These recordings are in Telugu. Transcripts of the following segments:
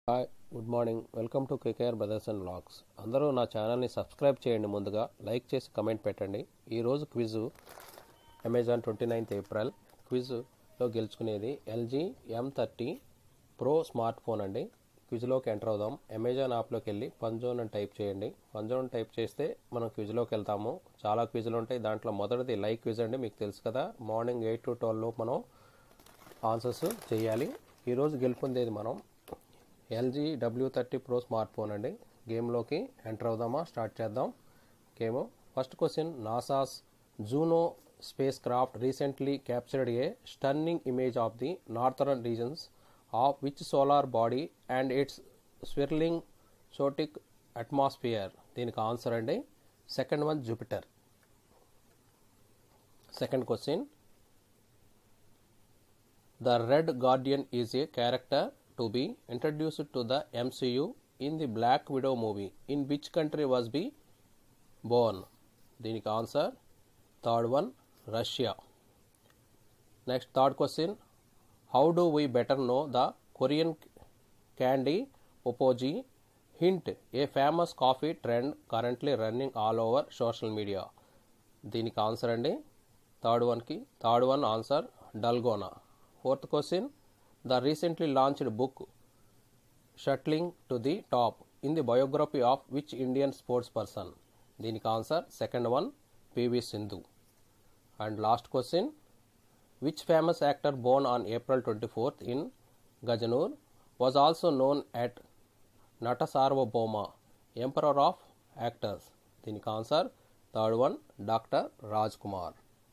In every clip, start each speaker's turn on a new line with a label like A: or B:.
A: Hi good morning welcome to KKR brothers and vlogs అందరూ నా ఛానల్ని సబ్స్క్రైబ్ చేయండి ముందుగా లైక్ చేసి కమెంట్ పెట్టండి ఈరోజు quiz Amazon twenty ninth April క్విజ్లో గెలుచుకునేది LG M thirty pro smartphone అండి క్విజ్లోకి ఎంటర్ అవుదాం అమెజాన్ యాప్లోకి వెళ్ళి పంజోన్ అని టైప్ చేయండి పంజోన్ టైప్ చేస్తే మనం క్విజ్లోకి వెళ్తాము చాలా క్విజ్లు ఉంటాయి దాంట్లో మొదటిది లైక్ క్విజ్ అండి మీకు తెలుసు కదా మార్నింగ్ ఎయిట్ టు ట్వెల్వ్లో మనం ఆన్సర్స్ చేయాలి ఈరోజు గెలుపొందేది మనం LG W thirty pro smartphone అండి గేమ్లోకి ఎంటర్ అవుదామా స్టార్ట్ చేద్దాం game first question NASA's Juno spacecraft recently captured a stunning image of the northern regions of which solar body and its swirling chaotic atmosphere దీనికి ఆన్సర్ అండి second one Jupiter second question The Red Guardian is a character to be introduced to the MCU in the Black Widow movie. In which country was be born? దీనికి answer third one Russia next third question how do we better know the Korean candy ఒపోజీ hint a famous coffee trend currently running all over social media దీనికి ఆన్సర్ అండి థర్డ్ వన్కి third one answer dalgona fourth question the recently launched book shuttling to the top in the biography of which Indian sports person దీనికి answer second one PV Sindhu and last question which famous actor Born on April twenty fourth in Gajanur was also known at Nata Sarvabhauma emperor of actors దీనికి answer third one doctor Raj Kumar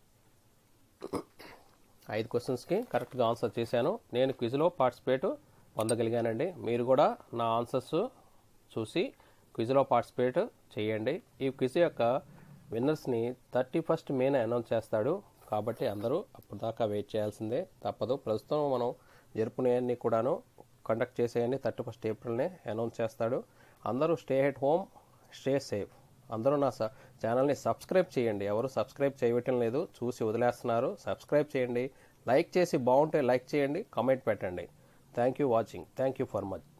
A: ఐదు క్వశ్చన్స్కి కరెక్ట్గా ఆన్సర్ చేశాను నేను క్విజ్లో పార్టిసిపేట్ పొందగలిగానండి మీరు కూడా నా ఆన్సర్స్ చూసి క్విజ్లో పార్టిసిపేట్ చేయండి ఈ క్విజ్ యొక్క విన్నర్స్ని థర్టీ ఫస్ట్ మేన అనౌన్స్ చేస్తాడు కాబట్టి అందరూ అప్పుడు దాకా వెయిట్ చేయాల్సిందే తప్పదు ప్రస్తుతం మనం జరుపుకునేవన్నీ కూడాను కండక్ట్ చేసేయన్ని థర్టీ ఫస్ట్ ఏప్రిల్నే అనౌన్స్ చేస్తాడు అందరూ stay at home stay safe అందరూ నా స- ఛానల్ని సబ్స్క్రైబ్ చేయండి ఎవరు సబ్స్క్రైబ్ చేయటం లేదు చూసి వదిలేస్తున్నారు సబ్స్క్రైబ్ చేయండి లైక్ చేసి బాగుంటే లైక్ చేయండి కామెంట్ పెట్టండి thank you watching thank you for much